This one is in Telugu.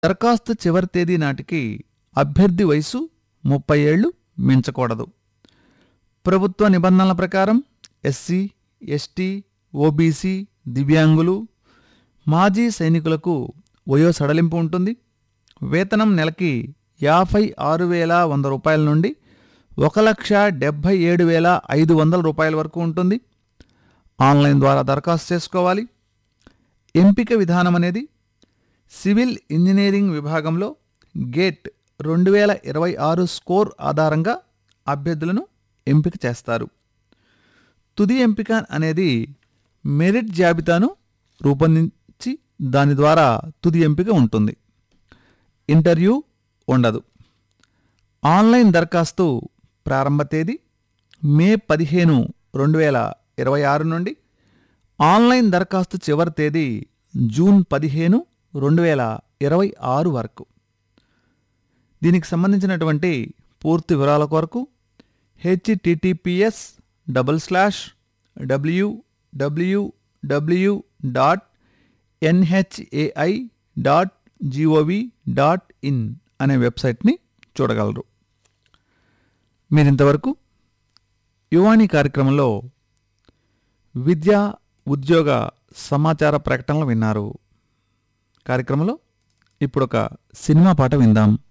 దరఖాస్తు చివరి తేదీ నాటికి అభ్యర్థి వయసు ముప్పై ఏళ్లు మించకూడదు ప్రభుత్వ నిబంధనల ప్రకారం ఎస్సీ ఎస్టీ ఓబీసీ దివ్యాంగులు మాజీ సైనికులకు వయో సడలింపు ఉంటుంది వేతనం నెలకి యాభై ఆరు వేల వంద రూపాయల నుండి ఒక లక్ష డెబ్భై ఏడు వేల ఐదు వందల రూపాయల వరకు ఉంటుంది ఆన్లైన్ ద్వారా దరఖాస్తు చేసుకోవాలి ఎంపిక విధానం అనేది సివిల్ ఇంజనీరింగ్ విభాగంలో గేట్ రెండు వేల ఇరవై ఆరు స్కోర్ ఆధారంగా అభ్యర్థులను ఎంపిక చేస్తారు తుది ఎంపిక అనేది మెరిట్ జాబితాను రూపొందించి దాని ద్వారా తుది ఎంపిక ఉంటుంది ఇంటర్వ్యూ ఉండదు ఆన్లైన్ దరఖాస్తు ప్రారంభ తేదీ మే పదిహేను రెండు వేల ఇరవై ఆరు నుండి ఆన్లైన్ దరఖాస్తు చివరి తేదీ జూన్ పదిహేను రెండు వేల ఇరవై ఆరు వరకు దీనికి సంబంధించినటువంటి పూర్తి వివరాల కొరకు HTTPS double slash W W W dot NHAI dot GOV dot in అనే వెబ్సైట్ని చూడగలరు మీరింతవరకు యువాణి కార్యక్రమంలో విద్యా ఉద్యోగ సమాచార ప్రకటనలు విన్నారు కార్యక్రమంలో ఇప్పుడు ఒక సినిమా పాట విందాం